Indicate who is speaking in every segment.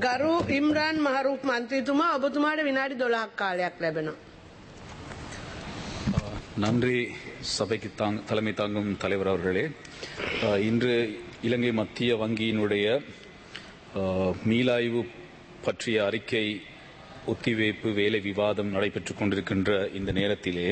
Speaker 1: ගරු ඉම්රාන් මහරුක් මන්ත්‍රීතුමා ඔබතුමාට විනාඩි 12ක් කාලයක් ලැබෙනවා.
Speaker 2: நன்றி சபைக்கு தாங் தலைமை தாங்கும் தலைவர் அவர்களே அஹ், இன்று இலங்கை மத்திய வங்கியினுடைய அஹ், மீளாய்வு பற்றிய அறிக்கை ஒத்திவைப்பு வேலை விவாதம் நடைபெற்றுக் கொண்டிருக்கின்ற இந்த நேரத்திலே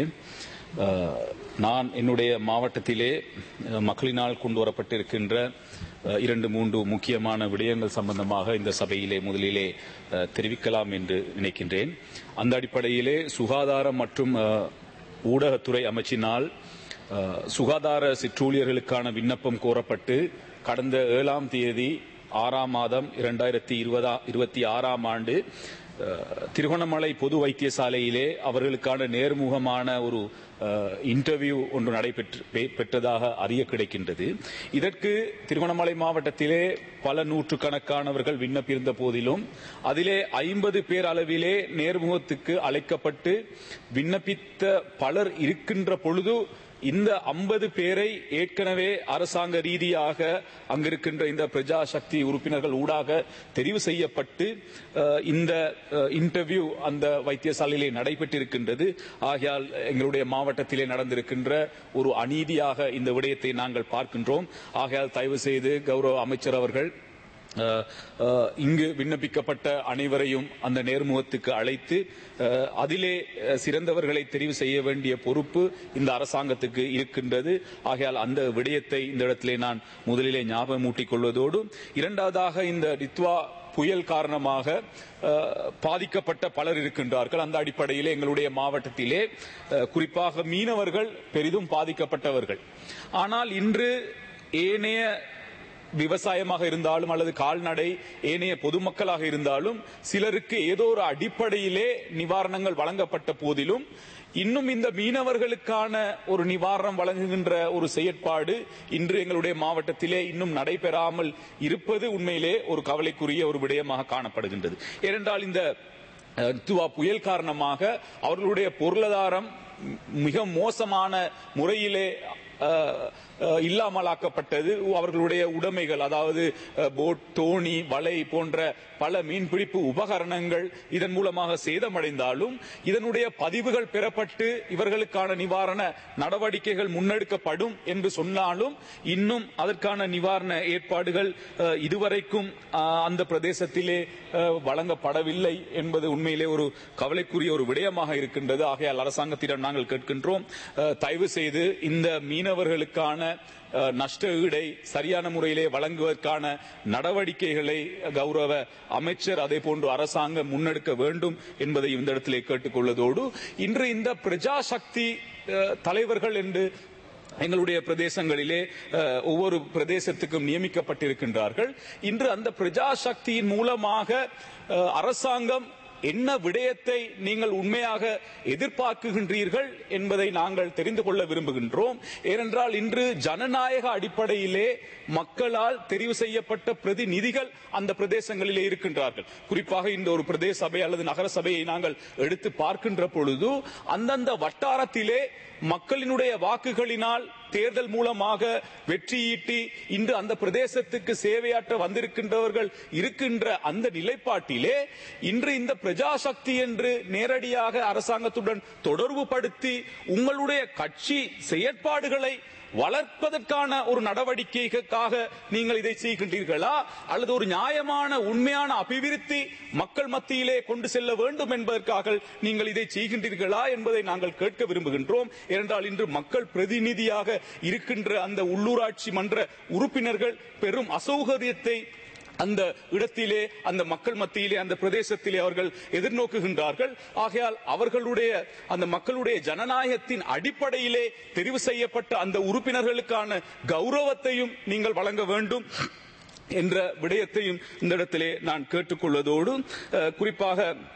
Speaker 2: அஹ், நான் என்னுடைய மாவட்டத்திலே அஹ், மக்களினால் கொண்டு வரப்பட்டிருக்கின்ற அஹ், இரண்டு மூன்று முக்கியமான விடயங்கள் சம்பந்தமாக இந்த சபையிலே முதலிலே அஹ், தெரிவிக்கலாம் என்று நினைக்கின்றேன் அந்த அடிப்படையிலே சுகாதாரம் மற்றும் அஹ், ஊடகத்துறை அமைச்சினால் அஹ், சுகாதார சிற்றூழியர்களுக்கான விண்ணப்பம் கோரப்பட்டு கடந்த ஏழாம் தேதி ஆறாம் மாதம் இரண்டாயிரத்தி இருபதா இருபத்தி ஆறாம் ஆண்டு அஹ், திருகோணமலை பொது வைத்தியசாலையிலே அவர்களுக்கான நேர்முகமான ஒரு இன்டர்வியூ ஒன்று நடைபெற்று பெ- பெற்றதாக அறிய கிடைக்கின்றது இதற்கு திருகோணமலை மாவட்டத்திலே பல நூற்றுக்கணக்கானவர்கள் விண்ணப்பிருந்த போதிலும் அதிலே ஐம்பது பேர் அளவிலே நேர்முகத்துக்கு அழைக்கப்பட்டு விண்ணப்பித்த பலர் இருக்கின்ற பொழுது இந்த ஐம்பது பேரை ஏற்கனவே அரசாங்க ரீதியாக அங்கிருக்கின்ற இந்த பிரஜா சக்தி உறுப்பினர்கள் ஊடாக தெரிவு செய்யப்பட்டு அஹ், இந்த இன்டர்வியூ அந்த வைத்தியசாலையிலே நடைபெற்றிருக்கின்றது ஆகையால் எங்களுடைய மாவட்டத்திலே நடந்திருக்கின்ற ஒரு அநீதியாக இந்த விடயத்தை நாங்கள் பார்க்கின்றோம் ஆகையால் தயவு செய்து கௌரவ அமைச்சர் அவர்கள் அஹ், அஹ், இங்கு விண்ணப்பிக்கப்பட்ட அனைவரையும் அந்த நேர்முகத்துக்கு அழைத்து அஹ், அதிலே அஹ், சிறந்தவர்களை தெரிவு செய்ய வேண்டிய பொறுப்பு இந்த அரசாங்கத்துக்கு இருக்கின்றது ஆகையால் அந்த விடயத்தை இந்த இடத்திலே நான் முதலிலே ஞாபகம் ஊட்டிக் கொள்வதோடு இரண்டாவதாக இந்த ரித்வா புயல் காரணமாக அஹ், பாதிக்கப்பட்ட பலர் இருக்கின்றார்கள் அந்த அடிப்படையிலே எங்களுடைய மாவட்டத்திலே அஹ், குறிப்பாக மீனவர்கள் பெரிதும் பாதிக்கப்பட்டவர்கள் ஆனால் இன்று ஏனைய விவசாயமாக இருந்தாலும் அல்லது கால்நடை ஏனைய பொதுமக்களாக இருந்தாலும் சிலருக்கு ஏதோ ஒரு அடிப்படையிலே நிவாரணங்கள் வழங்கப்பட்ட போதிலும் இன்னும் இந்த மீனவர்களுக்கான ஒரு நிவாரணம் வழங்குகின்ற ஒரு செயற்பாடு இன்று எங்களுடைய மாவட்டத்திலே இன்னும் நடைபெறாமல் இருப்பது உண்மையிலே ஒரு கவலைக்குரிய ஒரு விடயமாக காணப்படுகின்றது ஏனென்றால் இந்த அஹ், துவா புயல் காரணமாக அவர்களுடைய பொருளாதாரம் மிக மோசமான முறையிலே அஹ், அஹ், இல்லாமலாக்கப்பட்டது அவர்களுடைய உடைமைகள் அதாவது அஹ், போட் தோணி வலை போன்ற பல மீன்பிடிப்பு உபகரணங்கள் இதன் மூலமாக சேதமடைந்தாலும் இதனுடைய பதிவுகள் பெறப்பட்டு இவர்களுக்கான நிவாரண நடவடிக்கைகள் முன்னெடுக்கப்படும் என்று சொன்னாலும் இன்னும் அதற்கான நிவாரண ஏற்பாடுகள் அஹ், இதுவரைக்கும் அஹ், அந்த பிரதேசத்திலே அஹ், வழங்கப்படவில்லை என்பது உண்மையிலே ஒரு கவலைக்குரிய ஒரு விடயமாக இருக்கின்றது ஆகையால் அரசாங்கத்திடம் நாங்கள் கேட்கின்றோம் அஹ், தயவு செய்து இந்த மீனவர்களுக்கான அஹ், நஷ்ட ஈடை சரியான முறையிலே வழங்குவதற்கான நடவடிக்கைகளை கௌரவ அமைச்சர் அதே போன்று அரசாங்கம் முன்னெடுக்க வேண்டும் என்பதை இந்த இடத்திலே கேட்டுக்கொள்வதோடு இன்று இந்த பிரஜா சக்தி அஹ், தலைவர்கள் என்று எங்களுடைய பிரதேசங்களிலே அஹ், ஒவ்வொரு பிரதேசத்துக்கும் நியமிக்கப்பட்டிருக்கின்றார்கள் இன்று அந்த பிரஜா சக்தியின் மூலமாக அஹ், அரசாங்கம் என்ன விடயத்தை நீங்கள் உண்மையாக எதிர்பார்க்குகின்றீர்கள் என்பதை நாங்கள் தெரிந்து கொள்ள விரும்புகின்றோம் ஏனென்றால் இன்று ஜனநாயக அடிப்படையிலே மக்களால் தெரிவு செய்யப்பட்ட பிரதிநிதிகள் அந்த பிரதேசங்களிலே இருக்கின்றார்கள் குறிப்பாக இந்த ஒரு பிரதேச சபை அல்லது நகர சபையை நாங்கள் எடுத்து பார்க்கின்ற பொழுது அந்தந்த வட்டாரத்திலே மக்களினுடைய வாக்குகளினால் தேர்தல் மூலமாக வெற்றியீட்டி இன்று அந்த பிரதேசத்துக்கு சேவையாற்ற வந்திருக்கின்றவர்கள் இருக்கின்ற அந்த நிலைப்பாட்டிலே இன்று இந்த பிரஜாசக்தி என்று நேரடியாக அரசாங்கத்துடன் தொடர்பு படுத்தி உங்களுடைய கட்சி செயற்பாடுகளை வளர்ப்பதற்கான ஒரு நடவடிக்கைக்காக நீங்கள் இதை செய்கின்றீர்களா அல்லது ஒரு நியாயமான உண்மையான அபிவிருத்தி மக்கள் மத்தியிலே கொண்டு செல்ல வேண்டும் என்பதற்காக நீங்கள் இதை செய்கின்றீர்களா என்பதை நாங்கள் கேட்க விரும்புகின்றோம் ஏனென்றால் இன்று மக்கள் பிரதிநிதியாக இருக்கின்ற அந்த உள்ளூராட்சி மன்ற உறுப்பினர்கள் பெரும் அசௌகரியத்தை அந்த இடத்திலே அந்த மக்கள் மத்தியிலே அந்த பிரதேசத்திலே அவர்கள் எதிர்நோக்குகின்றார்கள் ஆகையால் அவர்களுடைய அந்த மக்களுடைய ஜனநாயகத்தின் அடிப்படையிலே தெரிவு செய்யப்பட்ட அந்த உறுப்பினர்களுக்கான கௌரவத்தையும் நீங்கள் வழங்க வேண்டும் என்ற விடயத்தையும் இந்த இடத்திலே நான் கேட்டுக்கொள்வதோடு அஹ், குறிப்பாக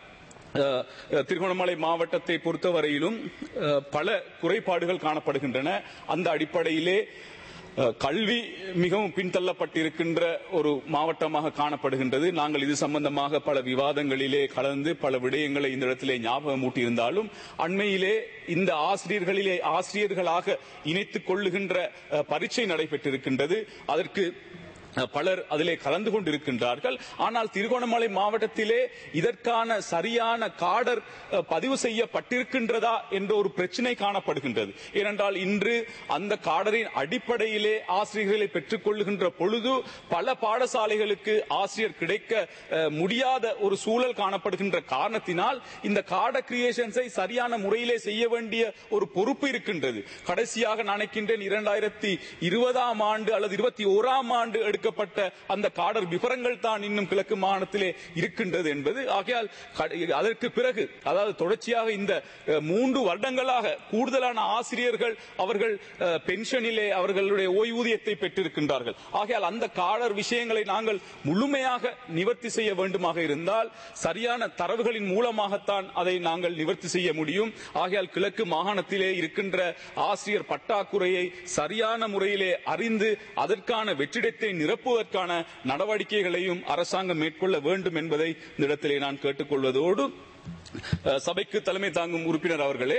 Speaker 2: அஹ், திருகோணமலை மாவட்டத்தை பொறுத்தவரையிலும் அஹ், பல குறைபாடுகள் காணப்படுகின்றன அந்த அடிப்படையிலே அஹ், கல்வி மிகவும் பின்தள்ளப்பட்டிருக்கின்ற ஒரு மாவட்டமாக காணப்படுகின்றது நாங்கள் இது சம்பந்தமாக பல விவாதங்களிலே கலந்து பல விடயங்களை இந்த இடத்திலே ஞாபகம் ஊட்டியிருந்தாலும் அண்மையிலே இந்த ஆசிரியர்களிலே ஆசிரியர்களாக இணைத்துக் கொள்ளுகின்ற அஹ், பரீட்சை நடைபெற்றிருக்கின்றது அதற்கு அஹ், பலர் அதிலே கலந்து கொண்டிருக்கின்றார்கள் ஆனால் திருகோணமலை மாவட்டத்திலே இதற்கான சரியான காடர் அஹ், பதிவு செய்யப்பட்டிருக்கின்றதா என்ற ஒரு பிரச்சனை காணப்படுகின்றது ஏனென்றால் இன்று அந்த காடரின் அடிப்படையிலே ஆசிரியர்களை பெற்றுக் கொள்ளுகின்ற பொழுது பல பாடசாலைகளுக்கு ஆசிரியர் கிடைக்க அஹ், முடியாத ஒரு சூழல் காணப்படுகின்ற காரணத்தினால் இந்த காட கிரியேஷன்ஸை சரியான முறையிலே செய்ய வேண்டிய ஒரு பொறுப்பு இருக்கின்றது கடைசியாக நினைக்கின்றேன் இரண்டாயிரத்தி இருபதாம் ஆண்டு அல்லது இருபத்தி ஓராம் ஆண்டு எடுக்கப்பட்ட அந்த காடர் விவரங்கள் தான் இன்னும் கிழக்கு மாகாணத்திலே இருக்கின்றது என்பது ஆகையால் கட- அதற்கு பிறகு அதாவது தொடர்ச்சியாக இந்த அஹ், மூன்று வருடங்களாக கூடுதலான ஆசிரியர்கள் அவர்கள் அஹ், பென்ஷனிலே அவர்களுடைய ஓய்வூதியத்தை பெற்றிருக்கின்றார்கள் ஆகையால் அந்த காடர் விஷயங்களை நாங்கள் முழுமையாக நிவர்த்தி செய்ய வேண்டுமாக இருந்தால் சரியான தரவுகளின் மூலமாகத்தான் அதை நாங்கள் நிவர்த்தி செய்ய முடியும் ஆகையால் கிழக்கு மாகாணத்திலே இருக்கின்ற ஆசிரியர் பட்டாக்குறையை சரியான முறையிலே அறிந்து அதற்கான வெற்றிடத்தை நிரப்புவதற்கான நடவடிக்கைகளையும் அரசாங்கம் மேற்கொள்ள வேண்டும் என்பதை இந்த இடத்திலே நான் கேட்டுக்கொள்வதோடு அஹ், சபைக்கு தலைமை தாங்கும் உறுப்பினர் அவர்களே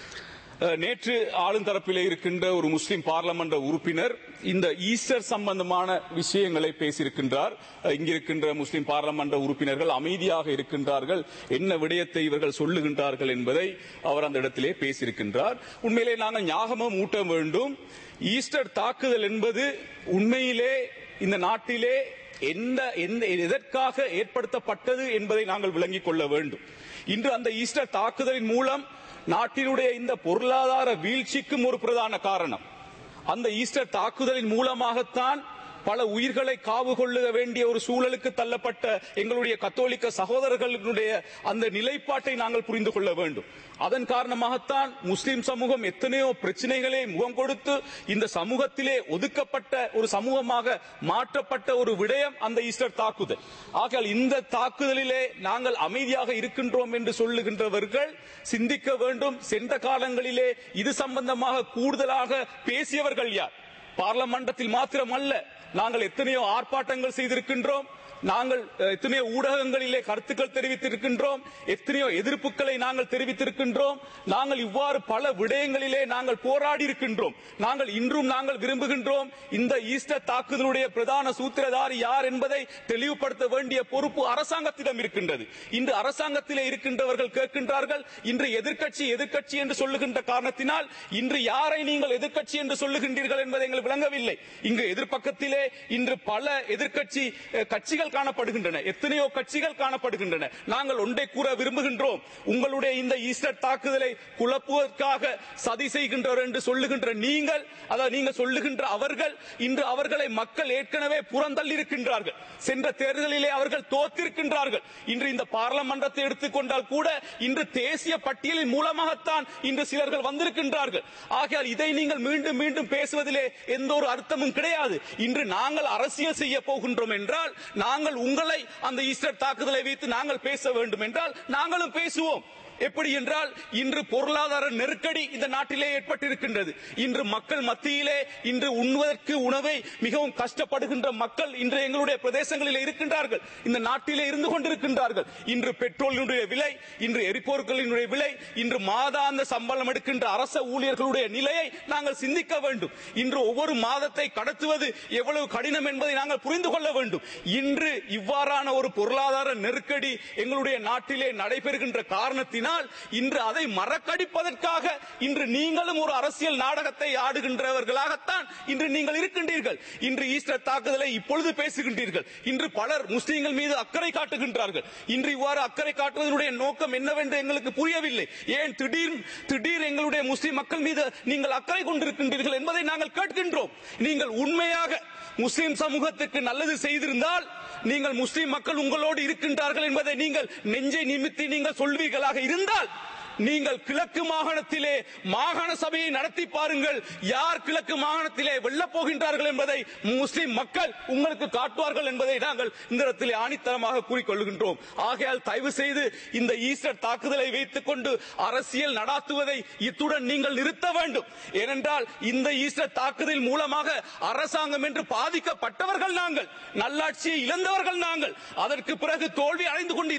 Speaker 2: அஹ், நேற்று ஆளுந்தரப்பிலே இருக்கின்ற ஒரு முஸ்லிம் பார்லமென்ற உறுப்பினர் இந்த ஈஸ்டர் சம்பந்தமான விஷயங்களை பேசியிருக்கின்றார் அஹ், இங்கிருக்கின்ற முஸ்லிம் பார்லமென்ற உறுப்பினர்கள் அமைதியாக இருக்கின்றார்கள் என்ன விடயத்தை இவர்கள் சொல்லுகின்றார்கள் என்பதை அவர் அந்த இடத்திலே பேசியிருக்கின்றார் உண்மையிலே நாங்கள் ஞாபகம் ஊட்ட வேண்டும் ஈஸ்டர் தாக்குதல் என்பது உண்மையிலே இந்த நாட்டிலே எந்த எந்த எதற்காக ஏற்படுத்தப்பட்டது என்பதை நாங்கள் விளங்கிக் கொள்ள வேண்டும் இன்று அந்த ஈஸ்டர் தாக்குதலின் மூலம் நாட்டினுடைய இந்த பொருளாதார வீழ்ச்சிக்கும் ஒரு பிரதான காரணம் அந்த ஈஸ்டர் தாக்குதலின் மூலமாகத்தான் பல உயிர்களை காவு கொள்ள வேண்டிய ஒரு சூழலுக்கு தள்ளப்பட்ட எங்களுடைய கத்தோலிக்க சகோதரர்களுடைய அந்த நிலைப்பாட்டை நாங்கள் புரிந்து கொள்ள வேண்டும் அதன் காரணமாகத்தான் முஸ்லிம் சமூகம் எத்தனையோ பிரச்சனைகளை முகம் கொடுத்து இந்த சமூகத்திலே ஒதுக்கப்பட்ட ஒரு சமூகமாக மாற்றப்பட்ட ஒரு விடயம் அந்த ஈஸ்டர் தாக்குதல் ஆகையால் இந்த தாக்குதலிலே நாங்கள் அமைதியாக இருக்கின்றோம் என்று சொல்லுகின்றவர்கள் சிந்திக்க வேண்டும் சென்ற காலங்களிலே இது சம்பந்தமாக கூடுதலாக பேசியவர்கள் யார் பார்லமன்றத்தில் மாத்திரமல்ல நாங்கள் எத்தனையோ ஆர்ப்பாட்டங்கள் செய்திருக்கின்றோம் நாங்கள் அஹ், எத்தனையோ ஊடகங்களிலே கருத்துக்கள் தெரிவித்திருக்கின்றோம் எத்தனையோ எதிர்ப்புகளை நாங்கள் தெரிவித்திருக்கின்றோம் நாங்கள் இவ்வாறு பல விடயங்களிலே நாங்கள் போராடி இருக்கின்றோம் நாங்கள் இன்றும் நாங்கள் விரும்புகின்றோம் இந்த ஈஸ்டர் தாக்குதலுடைய பிரதான சூத்திரதாரி யார் என்பதை தெளிவுபடுத்த வேண்டிய பொறுப்பு அரசாங்கத்திடம் இருக்கின்றது இன்று அரசாங்கத்திலே இருக்கின்றவர்கள் கேட்கின்றார்கள் இன்று எதிர்க்கட்சி எதிர்க்கட்சி என்று சொல்லுகின்ற காரணத்தினால் இன்று யாரை நீங்கள் எதிர்க்கட்சி என்று சொல்லுகின்றீர்கள் என்பதை எங்களுக்கு விளங்கவில்லை இங்கு எதிர்ப்பக்கத்திலே இன்று பல எதிர்க்கட்சி அஹ், கட்சிகள் காணப்படுகின்றன எத்தனையோ கட்சிகள் காணப்படுகின்றன நாங்கள் ஒன்றை கூற விரும்புகின்றோம் உங்களுடைய இந்த ஈஸ்டர் தாக்குதலை குழப்புவதற்காக சதி செய்கின்றவர் என்று சொல்லுகின்ற நீங்கள் அதாவது நீங்க சொல்லுகின்ற அவர்கள் இன்று அவர்களை மக்கள் ஏற்கனவே புறந்தள்ளி இருக்கின்றார்கள் சென்ற தேர்தலிலே அவர்கள் தோத்திருக்கின்றார்கள் இன்று இந்த பார்லமன்றத்தை எடுத்துக்கொண்டால் கூட இன்று தேசிய பட்டியலின் மூலமாகத்தான் இன்று சிலர்கள் வந்திருக்கின்றார்கள் ஆகையால் இதை நீங்கள் மீண்டும் மீண்டும் பேசுவதிலே எந்த ஒரு அர்த்தமும் கிடையாது இன்று நாங்கள் அரசியல் செய்ய போகின்றோம் என்றால் நாங்கள் உங்களை அந்த ஈஸ்டர் தாக்குதலை வைத்து நாங்கள் பேச வேண்டும் என்றால் நாங்களும் பேசுவோம் எப்படி என்றால் இன்று பொருளாதார நெருக்கடி இந்த நாட்டிலே ஏற்பட்டிருக்கின்றது இன்று மக்கள் மத்தியிலே இன்று உண்ணுவதற்கு உணவை மிகவும் கஷ்டப்படுகின்ற மக்கள் இன்று எங்களுடைய பிரதேசங்களில் இருக்கின்றார்கள் இந்த நாட்டிலே இருந்து கொண்டிருக்கின்றார்கள் இன்று பெட்ரோலினுடைய விலை இன்று எரிபொருட்களினுடைய விலை இன்று மாதாந்த சம்பளம் எடுக்கின்ற அரச ஊழியர்களுடைய நிலையை நாங்கள் சிந்திக்க வேண்டும் இன்று ஒவ்வொரு மாதத்தை கடத்துவது எவ்வளவு கடினம் என்பதை நாங்கள் புரிந்து கொள்ள வேண்டும் இன்று இவ்வாறான ஒரு பொருளாதார நெருக்கடி எங்களுடைய நாட்டிலே நடைபெறுகின்ற காரணத்தினால் இன்று அதை மறக்கடிப்பதற்காக இன்று நீங்களும் ஒரு அரசியல் நாடகத்தை ஆடுகின்றவர்களாகத்தான் இன்று நீங்கள் இருக்கின்றீர்கள் இன்று ஈஸ்டர் தாக்குதலை இப்பொழுது பேசுகின்றீர்கள் இன்று பலர் முஸ்லிம்கள் மீது அக்கறை காட்டுகின்றார்கள் இன்று இவ்வாறு அக்கறை காட்டுவதனுடைய நோக்கம் என்னவென்று எங்களுக்கு புரியவில்லை ஏன் திடீர் திடீர் எங்களுடைய முஸ்லிம் மக்கள் மீது நீங்கள் அக்கறை கொண்டிருக்கின்றீர்கள் என்பதை நாங்கள் கேட்கின்றோம் நீங்கள் உண்மையாக முஸ்லிம் சமூகத்துக்கு நல்லது செய்திருந்தால் நீங்கள் முஸ்லிம் மக்கள் உங்களோடு இருக்கின்றார்கள் என்பதை நீங்கள் நெஞ்சை நிமித்தி நீங்கள் சொல்வீர்களாக இருந்தால் நீங்கள் கிழக்கு மாகாணத்திலே மாகாண சபையை நடத்தி பாருங்கள் யார் கிழக்கு மாகாணத்திலே வெல்லப் போகின்றார்கள் என்பதை முஸ்லிம் மக்கள் உங்களுக்கு காட்டுவார்கள் என்பதை நாங்கள் இந்த இடத்திலே ஆணித்தரமாக கூறிக்கொள்கின்றோம் ஆகையால் தயவு செய்து இந்த ஈஸ்டர் தாக்குதலை வைத்துக் கொண்டு அரசியல் நடாத்துவதை இத்துடன் நீங்கள் நிறுத்த வேண்டும் ஏனென்றால் இந்த ஈஸ்டர் தாக்குதல் மூலமாக அரசாங்கம் என்று பாதிக்கப்பட்டவர்கள் நாங்கள் நல்லாட்சியை இழந்தவர்கள் நாங்கள் அதற்கு பிறகு தோல்வி அடைந்து கொண்டு இருக்கின்ற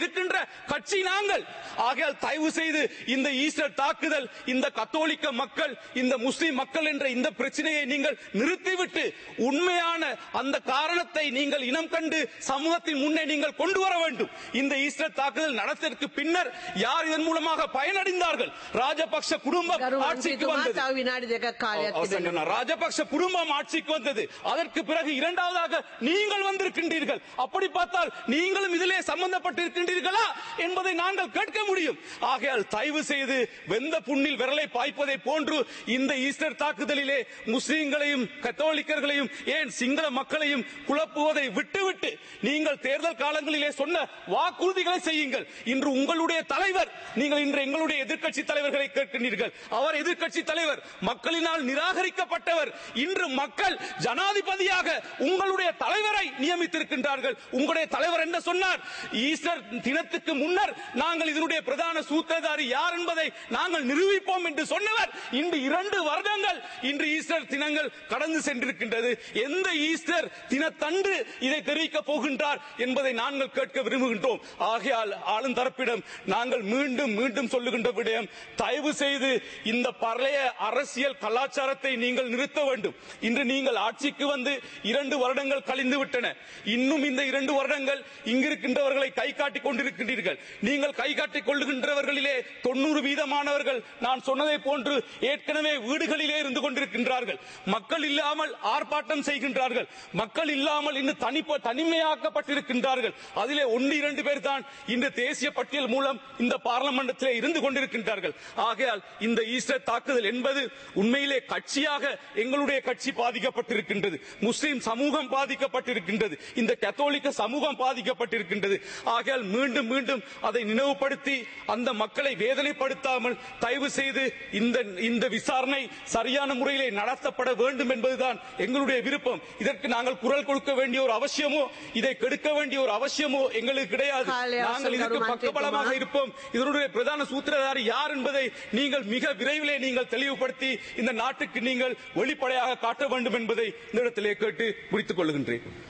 Speaker 2: கட்சி நாங்கள் ஆகையால் தயவு செய்து இந்த ஈஸ்டர் தாக்குதல் இந்த கத்தோலிக்க மக்கள் இந்த முஸ்லிம் மக்கள் என்ற இந்த பிரச்சனையை நீங்கள் நிறுத்திவிட்டு உண்மையான அந்த காரணத்தை நீங்கள் இனம் கண்டு சமூகத்தின் முன்னே நீங்கள் கொண்டு வர வேண்டும் இந்த ஈஸ்டர் தாக்குதல் நடத்திற்கு பின்னர் யார் இதன் மூலமாக பயனடைந்தார்கள் ராஜபக்ஷ குடும்பம்
Speaker 1: ගරු
Speaker 2: ஆட்சிக்கு
Speaker 1: මන්ත්‍රීතුමා
Speaker 2: வந்தது
Speaker 1: තව විනාඩි දෙකක් කාලයක්
Speaker 2: அவசரம்
Speaker 1: තිබෙනවා.
Speaker 2: சொன்னா, ராஜபக்ஷ குடும்பம் ஆட்சிக்கு வந்தது அதற்கு பிறகு இரண்டாவதாக நீங்கள் வந்திருக்கின்றீர்கள் அப்படி பார்த்தால் நீங்களும் இதிலே சம்பந்தப்பட்டிருக்கின்றீர்களா என்பதை நாங்கள் கேட்க முடியும் ஆகையால் தயவு செய்து வெந்த புண்ணில் விரலை பாய்ப்பதை போன்று இந்த ஈஸ்டர் தாக்குதலிலே முஸ்லிம்களையும் கத்தோலிக்கர்களையும் ஏன் சிங்கள மக்களையும் குழப்புவதை விட்டுவிட்டு நீங்கள் தேர்தல் காலங்களிலே சொன்ன வாக்குறுதிகளை செய்யுங்கள் இன்று உங்களுடைய தலைவர் நீங்கள் இன்று எங்களுடைய எதிர்க்கட்சி தலைவர்களை கேட்கின்றீர்கள் அவர் எதிர்க்கட்சி தலைவர் மக்களினால் நிராகரிக்கப்பட்டவர் இன்று மக்கள் ஜனாதிபதியாக உங்களுடைய தலைவரை நியமித்திருக்கின்றார்கள் உங்களுடைய தலைவர் என்ன சொன்னார் ஈஸ்டர் தினத்துக்கு முன்னர் நாங்கள் இதனுடைய பிரதான சூத்திரதாரி யார் என்பதை நாங்கள் நிரூபிப்போம் என்று சொன்னவர் இன்று இரண்டு வருடங்கள் இன்று ஈஸ்டர் தினங்கள் கடந்து சென்றிருக்கின்றது எந்த ஈஸ்டர் தினத்தன்று இதை தெரிவிக்க போகின்றார் என்பதை நாங்கள் கேட்க விரும்புகின்றோம் ஆகையால் ஆளும் தரப்பிடம் நாங்கள் மீண்டும் மீண்டும் சொல்லுகின்ற விடயம் தயவு செய்து இந்த பழைய அரசியல் கலாச்சாரத்தை நீங்கள் நிறுத்த வேண்டும் இன்று நீங்கள் ஆட்சிக்கு வந்து இரண்டு வருடங்கள் கழிந்து விட்டன இன்னும் இந்த இரண்டு வருடங்கள் இங்கிருக்கின்றவர்களை கை காட்டிக் கொண்டிருக்கின்றீர்கள் நீங்கள் கை காட்டிக் கொள்ளுகின்றவர்களிலே தொண்ணூறு வீதமானவர்கள் நான் சொன்னதை போன்று ஏற்கனவே வீடுகளிலே இருந்து கொண்டிருக்கின்றார்கள் மக்கள் இல்லாமல் ஆர்ப்பாட்டம் செய்கின்றார்கள் மக்கள் இல்லாமல் இன்னும் தனி தனிமையாக்கப்பட்டிருக்கின்றார்கள் அதிலே ஒன்று இரண்டு பேர் தான் இந்த தேசிய பட்டியல் மூலம் இந்த பார்லமெண்டத்திலே இருந்து கொண்டிருக்கின்றார்கள் ஆகையால் இந்த ஈஸ்டர் தாக்குதல் என்பது உண்மையிலே கட்சியாக எங்களுடைய கட்சி பாதிக்கப்பட்டிருக்கின்றது முஸ்லிம் சமூகம் பாதிக்கப்பட்டிருக்கின்றது இந்த கத்தோலிக்க சமூகம் பாதிக்கப்பட்டிருக்கின்றது ஆகையால் மீண்டும் மீண்டும் அதை நினைவுபடுத்தி அந்த மக்களை வேதனைப்படுத்தாமல் தயவு செய்து இந்த இந்த விசாரணை சரியான முறையிலே நடத்தப்பட வேண்டும் என்பதுதான் எங்களுடைய விருப்பம் இதற்கு நாங்கள் குரல் கொடுக்க வேண்டிய ஒரு அவசியமோ இதை கெடுக்க வேண்டிய ஒரு அவசியமோ எங்களுக்கு கிடையாது
Speaker 1: காலை அவசரம்
Speaker 2: நாங்கள் இதற்கு
Speaker 1: கருமான்
Speaker 2: பக்கபலமாக
Speaker 1: கேட்குமா?
Speaker 2: இருப்போம் இதனுடைய பிரதான சூத்திரதாரி யார் என்பதை நீங்கள் மிக விரைவிலே நீங்கள் தெளிவுபடுத்தி இந்த நாட்டுக்கு நீங்கள் வெளிப்படையாக காட்ட வேண்டும் என்பதை இந்த இடத்திலே கேட்டு முடித்துக் கொள்கின்றேன்